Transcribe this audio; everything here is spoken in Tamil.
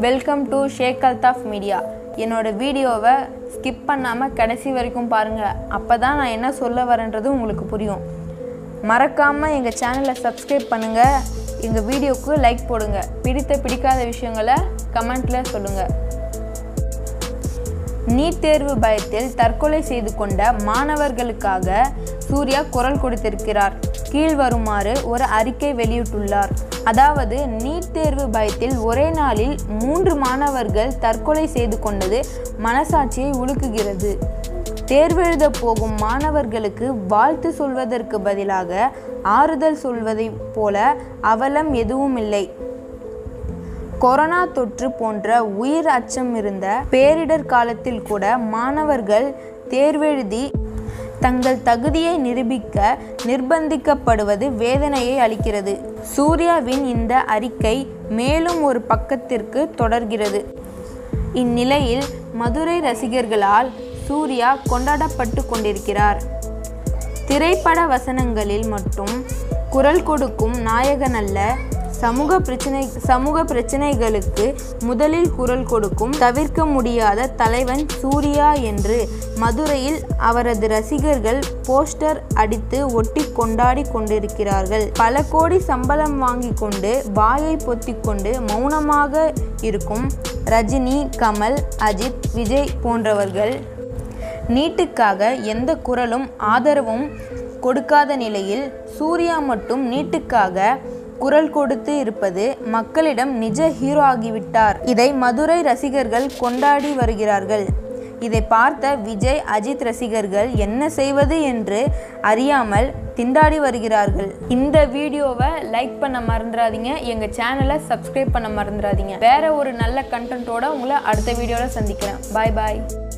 welcome to Sheikh Altaf media என்னோட வீடியோவை ஸ்கிப் பண்ணாமல் கடைசி வரைக்கும் பாருங்கள் அப்போ தான் நான் என்ன சொல்ல வரேன்றது உங்களுக்கு புரியும் மறக்காமல் எங்கள் சேனலை சப்ஸ்கிரைப் பண்ணுங்கள் எங்கள் வீடியோவுக்கு லைக் போடுங்க பிடித்த பிடிக்காத விஷயங்களை கமெண்ட்டில் சொல்லுங்கள் நீட் தேர்வு பயத்தில் தற்கொலை செய்து கொண்ட மாணவர்களுக்காக சூர்யா குரல் கொடுத்திருக்கிறார் கீழ் வருமாறு ஒரு அறிக்கை வெளியிட்டுள்ளார் அதாவது நீட் தேர்வு பயத்தில் ஒரே நாளில் மூன்று மாணவர்கள் தற்கொலை செய்து கொண்டது மனசாட்சியை உலுக்குகிறது தேர்வெழுத போகும் மாணவர்களுக்கு வாழ்த்து சொல்வதற்கு பதிலாக ஆறுதல் சொல்வதைப் போல அவலம் எதுவும் இல்லை கொரோனா தொற்று போன்ற உயிர் அச்சம் இருந்த பேரிடர் காலத்தில் கூட மாணவர்கள் தேர்வெழுதி தங்கள் தகுதியை நிரூபிக்க நிர்பந்திக்கப்படுவது வேதனையை அளிக்கிறது சூர்யாவின் இந்த அறிக்கை மேலும் ஒரு பக்கத்திற்கு தொடர்கிறது இந்நிலையில் மதுரை ரசிகர்களால் சூர்யா கொண்டாடப்பட்டு கொண்டிருக்கிறார் திரைப்பட வசனங்களில் மட்டும் குரல் கொடுக்கும் நாயகன் அல்ல சமூக பிரச்சனை சமூக பிரச்சனைகளுக்கு முதலில் குரல் கொடுக்கும் தவிர்க்க முடியாத தலைவன் சூர்யா என்று மதுரையில் அவரது ரசிகர்கள் போஸ்டர் அடித்து ஒட்டி கொண்டாடி கொண்டிருக்கிறார்கள் பல கோடி சம்பளம் வாங்கி கொண்டு வாயை பொத்திக்கொண்டு மௌனமாக இருக்கும் ரஜினி கமல் அஜித் விஜய் போன்றவர்கள் நீட்டுக்காக எந்த குரலும் ஆதரவும் கொடுக்காத நிலையில் சூர்யா மட்டும் நீட்டுக்காக குரல் கொடுத்து இருப்பது மக்களிடம் நிஜ ஹீரோ ஆகிவிட்டார் இதை மதுரை ரசிகர்கள் கொண்டாடி வருகிறார்கள் இதை பார்த்த விஜய் அஜித் ரசிகர்கள் என்ன செய்வது என்று அறியாமல் திண்டாடி வருகிறார்கள் இந்த வீடியோவை லைக் பண்ண மறந்துடாதீங்க எங்கள் சேனலை சப்ஸ்கிரைப் பண்ண மறந்துடாதீங்க வேற ஒரு நல்ல கண்டென்ட்டோட உங்களை அடுத்த வீடியோவில் சந்திக்கிறேன் பாய் பாய்